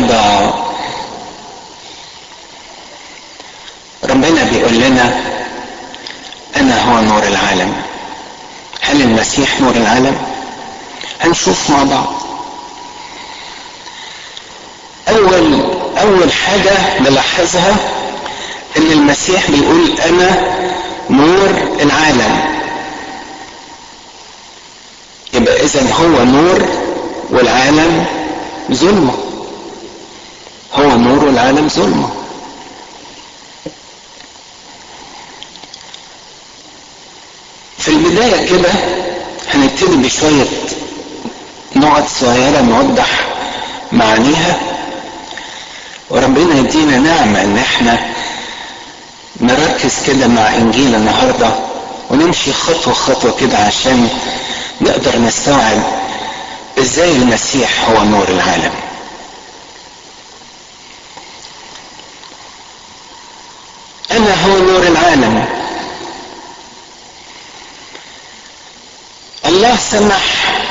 النهارده ربنا بيقول لنا انا هو نور العالم هل المسيح نور العالم هنشوف مع بعض اول اول حاجه نلاحظها ان المسيح بيقول انا نور العالم يبقى اذا هو نور والعالم ظلمه هو نور والعالم ظلمه في البدايه كده هنبتدي بشويه نقط صغيره نوضح معانيها وربنا يدينا نعمه ان احنا نركز كده مع انجيل النهارده ونمشي خطوه خطوه كده عشان نقدر نستوعب ازاي المسيح هو نور العالم انا هو نور العالم الله سمح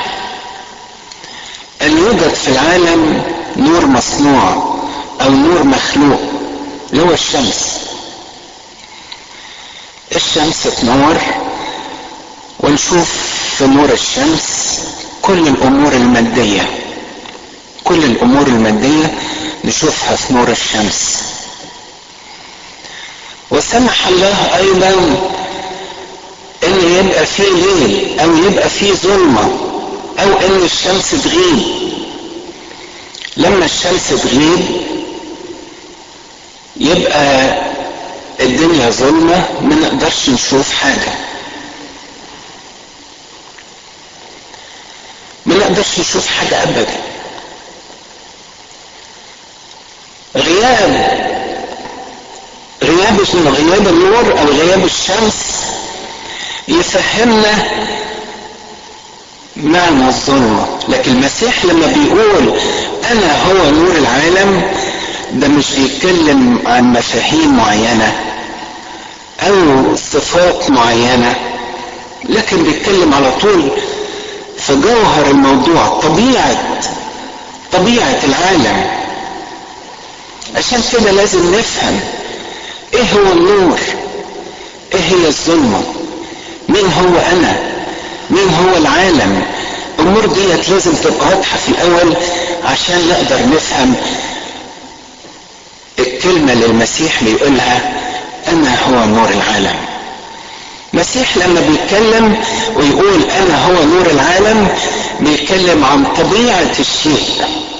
ان يوجد في العالم نور مصنوع او نور مخلوق اللي هو الشمس الشمس تنور ونشوف في نور الشمس كل الامور الماديه كل الامور الماديه نشوفها في نور الشمس وسمح الله ايضا ان يبقى فيه ليل او يبقى فيه ظلمه او ان الشمس تغيب لما الشمس تغيب يبقى الدنيا ظلمه ما نقدرش نشوف حاجه ما نقدرش نشوف حاجه ابدا غياب غياب غياب النور او غياب الشمس يفهمنا معنى الظلمة لكن المسيح لما بيقول انا هو نور العالم ده مش بيتكلم عن مفاهيم معينة او صفات معينة لكن بيتكلم على طول في جوهر الموضوع طبيعة طبيعة العالم عشان كده لازم نفهم ايه هو النور ايه هي الظلمة مين هو انا مين هو العالم الامور ديت لازم تبقى واضحة في الاول عشان نقدر نفهم الكلمة اللي المسيح بيقولها انا هو نور العالم المسيح لما بيتكلم ويقول انا هو نور العالم بيتكلم عن طبيعة الشيء